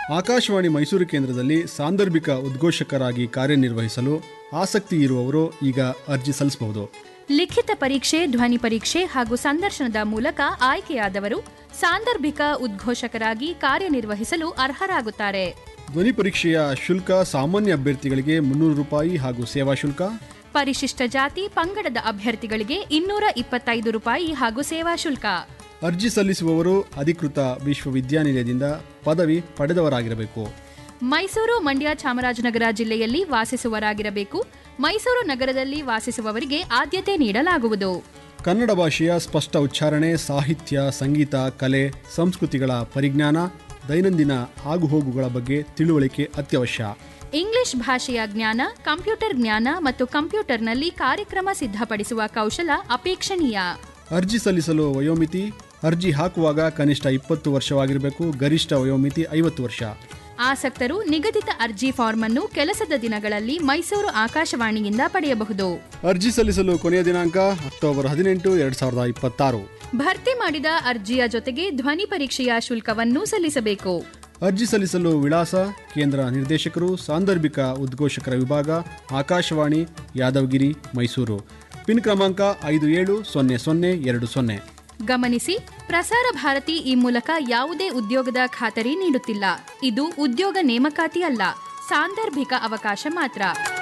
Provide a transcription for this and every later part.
ಆಕಾಶವಾಣಿ ಮೈಸೂರು ಕೇಂದ್ರದಲ್ಲಿ ಸಾಂದರ್ಭಿಕ ಉದ್ಘೋಷಕರಾಗಿ ಕಾರ್ಯನಿರ್ವಹಿಸಲು ಆಸಕ್ತಿ ಇರುವವರು ಈಗ ಅರ್ಜಿ ಸಲ್ಲಿಸಬಹುದು ಲಿಖಿತ ಪರೀಕ್ಷೆ ಧ್ವನಿ ಪರೀಕ್ಷೆ ಹಾಗೂ ಸಂದರ್ಶನದ ಮೂಲಕ ಆಯ್ಕೆಯಾದವರು ಸಾಂದರ್ಭಿಕ ಉದ್ಘೋಷಕರಾಗಿ ಕಾರ್ಯನಿರ್ವಹಿಸಲು ಅರ್ಹರಾಗುತ್ತಾರೆ ಧ್ವನಿ ಪರೀಕ್ಷೆಯ ಶುಲ್ಕ ಸಾಮಾನ್ಯ ಅಭ್ಯರ್ಥಿಗಳಿಗೆ ಮುನ್ನೂರು ರೂಪಾಯಿ ಹಾಗೂ ಸೇವಾ ಶುಲ್ಕ ಪರಿಶಿಷ್ಟ ಜಾತಿ ಪಂಗಡದ ಅಭ್ಯರ್ಥಿಗಳಿಗೆ ಇನ್ನೂರ ಇಪ್ಪತ್ತೈದು ರೂಪಾಯಿ ಹಾಗೂ ಸೇವಾ ಶುಲ್ಕ ಅರ್ಜಿ ಸಲ್ಲಿಸುವವರು ಅಧಿಕೃತ ವಿಶ್ವವಿದ್ಯಾನಿಲಯದಿಂದ ಪದವಿ ಪಡೆದವರಾಗಿರಬೇಕು ಮೈಸೂರು ಮಂಡ್ಯ ಚಾಮರಾಜನಗರ ಜಿಲ್ಲೆಯಲ್ಲಿ ವಾಸಿಸುವರಾಗಿರಬೇಕು ಮೈಸೂರು ನಗರದಲ್ಲಿ ವಾಸಿಸುವವರಿಗೆ ಆದ್ಯತೆ ನೀಡಲಾಗುವುದು ಕನ್ನಡ ಭಾಷೆಯ ಸ್ಪಷ್ಟ ಉಚ್ಚಾರಣೆ ಸಾಹಿತ್ಯ ಸಂಗೀತ ಕಲೆ ಸಂಸ್ಕೃತಿಗಳ ಪರಿಜ್ಞಾನ ದೈನಂದಿನ ಆಗುಹೋಗುಗಳ ಬಗ್ಗೆ ತಿಳುವಳಿಕೆ ಅತ್ಯವಶ್ಯ ಇಂಗ್ಲಿಷ್ ಭಾಷೆಯ ಜ್ಞಾನ ಕಂಪ್ಯೂಟರ್ ಜ್ಞಾನ ಮತ್ತು ಕಂಪ್ಯೂಟರ್ನಲ್ಲಿ ಕಾರ್ಯಕ್ರಮ ಸಿದ್ಧಪಡಿಸುವ ಕೌಶಲ ಅಪೇಕ್ಷಣೀಯ ಅರ್ಜಿ ಸಲ್ಲಿಸಲು ವಯೋಮಿತಿ ಅರ್ಜಿ ಹಾಕುವಾಗ ಕನಿಷ್ಠ ಇಪ್ಪತ್ತು ವರ್ಷವಾಗಿರಬೇಕು ಗರಿಷ್ಠ ವಯೋಮಿತಿ ಐವತ್ತು ವರ್ಷ ಆಸಕ್ತರು ನಿಗದಿತ ಅರ್ಜಿ ಫಾರ್ಮ್ ಅನ್ನು ಕೆಲಸದ ದಿನಗಳಲ್ಲಿ ಮೈಸೂರು ಆಕಾಶವಾಣಿಯಿಂದ ಪಡೆಯಬಹುದು ಅರ್ಜಿ ಸಲ್ಲಿಸಲು ಕೊನೆಯ ದಿನಾಂಕ ಅಕ್ಟೋಬರ್ ಹದಿನೆಂಟು ಎರಡ್ ಸಾವಿರದ ಇಪ್ಪತ್ತಾರು ಭರ್ತಿ ಮಾಡಿದ ಅರ್ಜಿಯ ಜೊತೆಗೆ ಧ್ವನಿ ಪರೀಕ್ಷೆಯ ಶುಲ್ಕವನ್ನು ಸಲ್ಲಿಸಬೇಕು ಅರ್ಜಿ ಸಲ್ಲಿಸಲು ವಿಳಾಸ ಕೇಂದ್ರ ನಿರ್ದೇಶಕರು ಸಾಂದರ್ಭಿಕ ಉದ್ಘೋಷಕರ ವಿಭಾಗ ಆಕಾಶವಾಣಿ ಯಾದವಗಿರಿ ಮೈಸೂರು ಪಿನ್ ಕ್ರಮಾಂಕ ಐದು ಏಳು ಸೊನ್ನೆ ಸೊನ್ನೆ ಎರಡು ಸೊನ್ನೆ ಗಮನಿಸಿ ಪ್ರಸಾರ ಭಾರತಿ ಈ ಮೂಲಕ ಯಾವುದೇ ಉದ್ಯೋಗದ ಖಾತರಿ ನೀಡುತ್ತಿಲ್ಲ ಇದು ಉದ್ಯೋಗ ನೇಮಕಾತಿ ಅಲ್ಲ ಸಾಂದರ್ಭಿಕ ಅವಕಾಶ ಮಾತ್ರ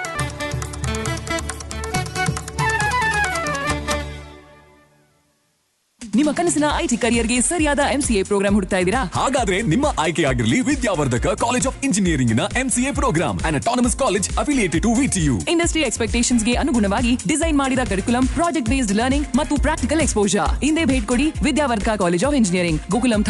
ನಿಮ್ಮ ಕನಸಿನ ಐಟಿ ಕರಿಯರ್ಗೆ ಸರಿಯಾದ ಎಂಸಿಎ ಪ್ರೋಗ್ರಾಂ ಹುಡುಕ್ತಾ ಇದ್ದೀರಾ ಹಾಗಾದ್ರೆ ನಿಮ್ಮ ಆಯ್ಕೆಯಾಗಿರಲಿ ವಿದ್ಯಾವರ್ಧಕ ಕಾಲೇಜ್ ಆಫ್ ಇಂಜಿನಿಯರಿಂಗ್ ನ MCA programme and autonomous college affiliated to VTU industry expectations ಗೆ ಅನುಗುಣವಾಗಿ ಡಿಸೈನ್ ಮಾಡಿದ ಕರಿಕುಲಂ ಪ್ರಾಜೆಕ್ಟ್ ಬೇಸ್ಡ್ ಲರ್ನಿಂಗ್ ಮತ್ತು ಪ್ರಾಕ್ಟಿಕಲ್ ಎಕ್ಸ್ಪೋಜರ್ ಹಿಂದೆ ಭೇಟಿ ಕೊಡಿ Vidyavardhaka college of engineering Gokulam